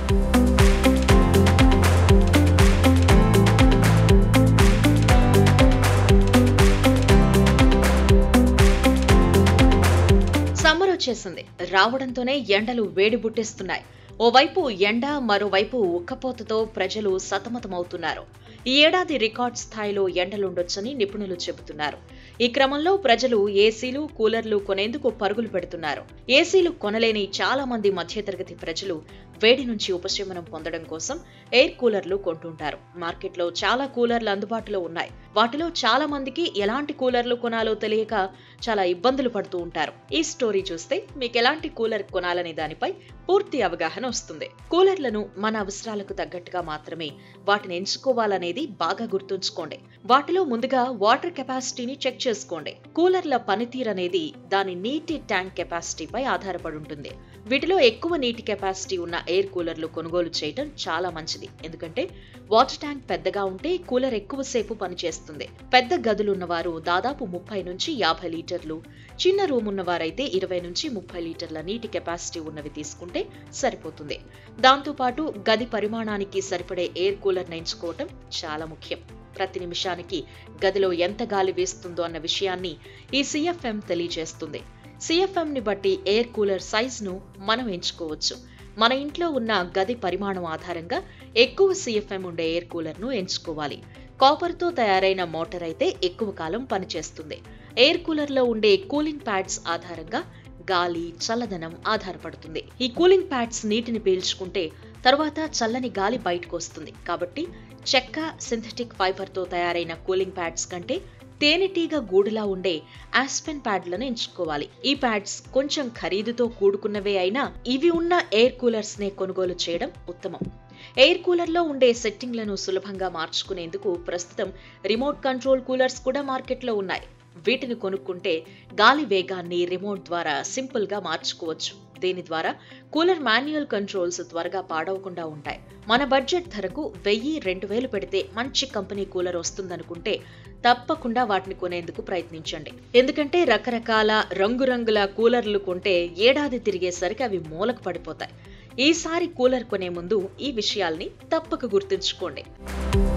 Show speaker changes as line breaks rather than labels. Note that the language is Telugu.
సమ్మర్ వచ్చేసింది రావడంతోనే ఎండలు వేడి బుట్టేస్తున్నాయి ఓవైపు ఎండ మరోవైపు ఉక్కపోతతో ప్రజలు సతమతమవుతున్నారు ఈ ఏడాది రికార్డ్ స్థాయిలో ఎండలుండొచ్చని నిపుణులు చెబుతున్నారు ఈ క్రమంలో ప్రజలు ఏసీలు కూలర్లు కొనేందుకు పరుగులు పెడుతున్నారు ఏసీలు కొనలేని చాలా మంది మధ్యతరగతి ప్రజలు వేడి నుంచి ఉపశమనం పొందడం కోసం ఎయిర్ కూలర్లు కొంటుంటారు మార్కెట్లో చాలా కూలర్లు అందుబాటులో ఉన్నాయి వాటిలో చాలా మందికి ఎలాంటి కూలర్లు కొనాలో తెలియక చాలా ఇబ్బందులు పడుతూ ఉంటారు ఈ స్టోరీ చూస్తే మీకు ఎలాంటి కూలర్ కొనాలనే దానిపై పూర్తి అవగాహన వస్తుంది కూలర్లను మన అవసరాలకు తగ్గట్టుగా మాత్రమే వాటిని ఎంచుకోవాలనేది బాగా గుర్తుంచుకోండి వాటిలో ముందుగా వాటర్ కెపాసిటీని చెక్ చేసుకోండి కూలర్ల పనితీరు అనేది దాని నీటి ట్యాంక్ కెపాసిటీపై ఆధారపడి ఉంటుంది వీటిలో ఎక్కువ నీటి కెపాసిటీ ఉన్న ఎయిర్ కూలర్లు కొనుగోలు చేయడం చాలా మంచిది ఎందుకంటే వాటర్ ట్యాంక్ పెద్దగా ఉంటే కూలర్ ఎక్కువసేపు పనిచేస్తుంది పెద్ద గదులు ఉన్నవారు దాదాపు ముప్పై నుంచి యాభై లీటర్లు చిన్న రూమ్ ఉన్నవారైతే ఇరవై నుంచి ముప్పై లీటర్ల నీటి కెపాసిటీ ఉన్నవి తీసుకుంటే సరిపోతుంది దాంతోపాటు గది పరిమాణానికి సరిపడే ఎయిర్ కూలర్ని ఎంచుకోవటం చాలా ముఖ్యం ప్రతి నిమిషానికి గదిలో ఎంత గాలి వేస్తుందో అన్న విషయాన్ని ఈ సిఎఫ్ఎం తెలియజేస్తుంది సిఎఫ్ఎం ని బట్టి ఎయిర్ కూలర్ సైజ్ను మనం ఎంచుకోవచ్చు మన ఇంట్లో ఉన్న గది పరిమాణం ఆధారంగా ఎక్కువ సిఎఫ్ఎం ఉండే ఎయిర్ కూలర్ను ఎంచుకోవాలి కాపర్తో తయారైన మోటార్ అయితే ఎక్కువ కాలం పనిచేస్తుంది ఎయిర్ కూలర్లో ఉండే కూలింగ్ ప్యాడ్స్ ఆధారంగా గాలి చల్లదనం ఆధారపడుతుంది ఈ కూలింగ్ ప్యాడ్స్ నీటిని పీల్చుకుంటే తర్వాత చల్లని గాలి బయటకు వస్తుంది కాబట్టి చెక్క సింథటిక్ ఫైబర్తో తయారైన కూలింగ్ ప్యాడ్స్ కంటే తేనెటీగ గూడులా ఉండే ఆస్పెన్ ప్యాడ్లను ఎంచుకోవాలి ఈ ప్యాడ్స్ కొంచెం ఖరీదుతో కూడుకున్నవే అయినా ఇవి ఉన్న ఎయిర్ కూలర్స్ నే కొనుగోలు చేయడం ఉత్తమం ఎయిర్ కూలర్లో ఉండే సెట్టింగ్లను సులభంగా మార్చుకునేందుకు ప్రస్తుతం రిమోట్ కంట్రోల్ కూలర్స్ కూడా మార్కెట్లో ఉన్నాయి వీటిని కొనుక్కుంటే గాలి వేగాన్ని రిమోట్ ద్వారా సింపుల్ గా మార్చుకోవచ్చు దీని ద్వారా కూలర్ మాన్యువల్ కంట్రోల్స్ త్వరగా పాడవకుండా ఉంటాయి మన బడ్జెట్ ధరకు వెయ్యి రెండు వేలు పెడితే మంచి కంపెనీ కూలర్ వస్తుందనుకుంటే తప్పకుండా వాటిని కొనేందుకు ప్రయత్నించండి ఎందుకంటే రకరకాల రంగురంగుల కూలర్లు కొంటే ఏడాది తిరిగేసరికి అవి మూలకు పడిపోతాయి ఈసారి కూలర్ కొనే ముందు ఈ విషయాల్ని తప్పక గుర్తుంచుకోండి